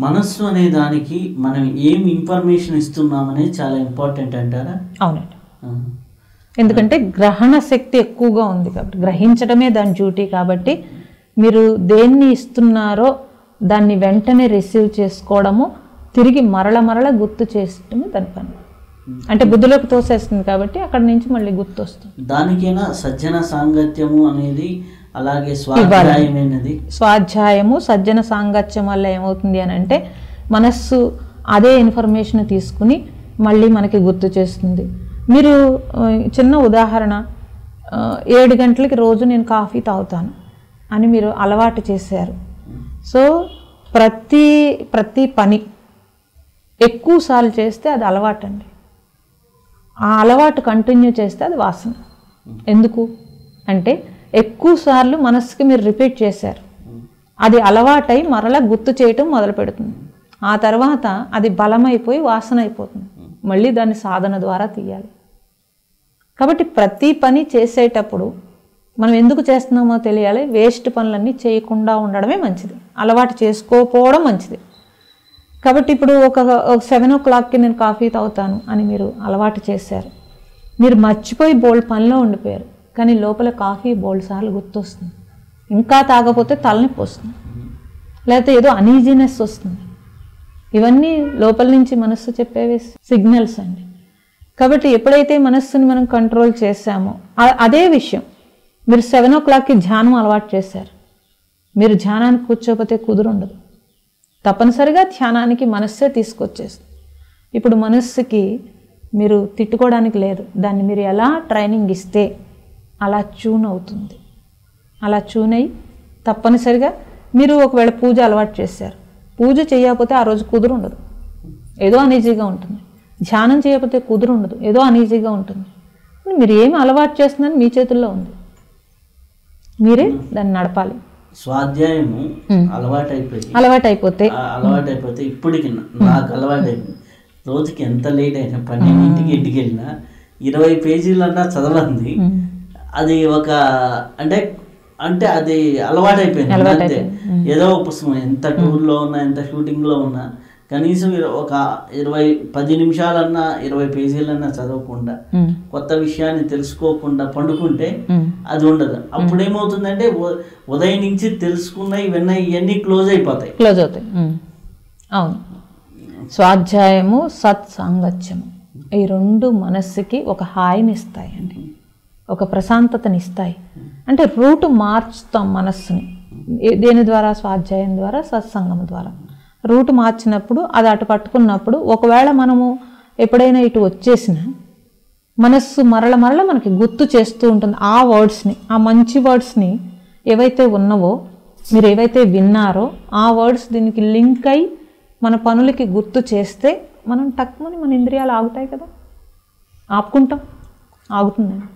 మనస్సు అనే దానికి మనం ఏం ఇన్ఫర్మేషన్ ఇస్తున్నామనేది చాలా ఇంపార్టెంట్ అంటారా అవునండి ఆ. ఎందుకంటే గ్రహణ శక్తి ఎక్కువగా ఉంది కాబట్టి గ్రహించడమే దాని డ్యూటీ కాబట్టి మీరు దేన్ని ఇస్తున్నారో దాన్ని వెంటనే రిసీవ్ చేసుకోవడము తిరిగి మరల మరల గుర్తు చేయడమే దాని పని అంటే బుద్ధిలోకి తోసేస్తుంది కాబట్టి అక్కడ నుంచి మళ్ళీ గుర్తు వస్తుంది దానికైనా సజ్జన సాంగత్యము అనేది అలాగే స్వాధ్యాయం అనేది స్వాధ్యాయము సజ్జన సాంగత్యం వల్ల ఏమవుతుంది అని అంటే మనస్సు అదే ఇన్ఫర్మేషన్ తీసుకుని మళ్ళీ మనకి గుర్తు చేస్తుంది మీరు ఆ, చిన్న ఉదాహరణ ఆ, ఏడు గంటలకి రోజు నేను కాఫీ తాగుతాను అని మీరు అలవాటు చేశారు సో ప్రతి ప్రతి పని ఎక్కువ సార్లు చేస్తే అది అలవాటు అండి ఆ అలవాటు కంటిన్యూ చేస్తే అది వాసన ఎందుకు అంటే ఎక్కువ సార్లు మనస్సుకి మీరు రిపీట్ చేశారు అది అలవాటై మరలా గుర్తు చేయటం మొదలు పెడుతుంది ఆ తర్వాత అది బలమైపోయి వాసన అయిపోతుంది మళ్ళీ దాన్ని సాధన ద్వారా తీయాలి కాబట్టి ప్రతి పని చేసేటప్పుడు మనం ఎందుకు చేస్తున్నామో తెలియాలి వేస్ట్ పనులన్నీ చేయకుండా ఉండడమే మంచిది అలవాటు చేసుకోకపోవడం మంచిది కాబట్టి ఇప్పుడు ఒక సెవెన్ ఓ క్లాక్కి నేను కాఫీ తాగుతాను అని మీరు అలవాటు చేశారు మీరు మర్చిపోయి బోల్డ్ పనిలో ఉండిపోయారు కానీ లోపల కాఫీ బోల్డ్ సార్లు గుర్తొస్తుంది ఇంకా తాగపోతే తలనొప్పి వస్తుంది లేకపోతే ఏదో అనీజీనెస్ వస్తుంది ఇవన్నీ లోపల నుంచి మనస్సు చెప్పేవి సిగ్నల్స్ అండి కాబట్టి ఎప్పుడైతే మనస్సుని మనం కంట్రోల్ చేశామో ఆ- అదే విషయం మీరు సెవెన్ ఓ క్లాక్కి ధ్యానం అలవాటు చేశారు మీరు ధ్యానానికి కూర్చోకపోతే కుదురుండదు తప్పనిసరిగా ధ్యానానికి మనస్సే తీసుకొచ్చేస్తుంది ఇప్పుడు మనస్సుకి మీరు తిట్టుకోవడానికి లేదు దాన్ని మీరు ఎలా ట్రైనింగ్ ఇస్తే అలా ట్యూన్ అవుతుంది అలా ట్యూన్ అయ్యి తప్పనిసరిగా మీరు ఒకవేళ పూజ అలవాటు చేశారు పూజ చేయకపోతే ఆ రోజు కుదురు ఉండదు ఏదో అనీజీగా ఉంటుంది ధ్యానం చేయకపోతే కుదురు ఉండదు ఏదో అనీజీగా ఉంటుంది మీరు ఏమి అలవాటు చేస్తున్నారని మీ చేతుల్లో ఉంది మీరే దాన్ని నడపాలి స్వాధ్యాయము అలవాటు అయిపోయి అలవాటు అయిపోతే అలవాటు అయిపోతే ఇప్పటికి నా- నాకు అలవాటు అయిపోయింది రోజుకి ఎంత లేట్ అయినా పన్నెండింటికి ఇంటికి వెళ్ళినా ఇరవై పేజీలన్నా చదవండి అది ఒక అంటే అంటే అది అలవాటు అయిపోయింది అంతే ఏదో ఒక పుస్తకం ఎంత టూర్లో ఉన్నా ఎంత షూటింగ్లో ఉన్నా కనీసం ఇర- ఒక ఇరవై పది నిమిషాలన్నా ఇరవై పేజీలన్నా చదవకుండా ఉమ్, కొత్త విషయాన్ని తెలుసుకోకుండా పండుకుంటే ఉమ్, అది ఉండదు అప్పుడు ఏమవుతుందంటే ఉ- ఉదయం నుంచి తెలుసుకున్నవి విన్నవి ఇవన్నీ క్లోజ్ అయిపోతాయి క్లోజ్ అవుతాయి ఉమ్, అవును స్వాధ్యాయము సత్ సాంగత్యము ఈ రెండు మనస్సుకి ఒక హాయిని ఇస్తాయండి ఒక ప్రశాంతతని ఇస్తాయి అంటే రూట్ మార్చుతాం మనస్సుని ఏ- దేని ద్వారా స్వాధ్యాయం ద్వారా సత్సంగం ద్వారా రూట్ మార్చినప్పుడు అది అటు పట్టుకున్నప్పుడు ఒకవేళ మనము ఎప్పుడైనా ఇటు వచ్చేసిన మనస్సు మరల మరల మనకి గుర్తు చేస్తూ ఉంటుంది ఆ వర్డ్స్ని ఆ మంచి వర్డ్స్ని ఏవైతే ఉన్నవో మీరు ఏవైతే విన్నారో ఆ వర్డ్స్ దీనికి లింక్ అయి మన పనులకి గుర్తు చేస్తే మనం టక్మని మన ఇంద్రియాలు ఆగుతాయి కదా ఆపుకుంటాం ఆగుతుందండి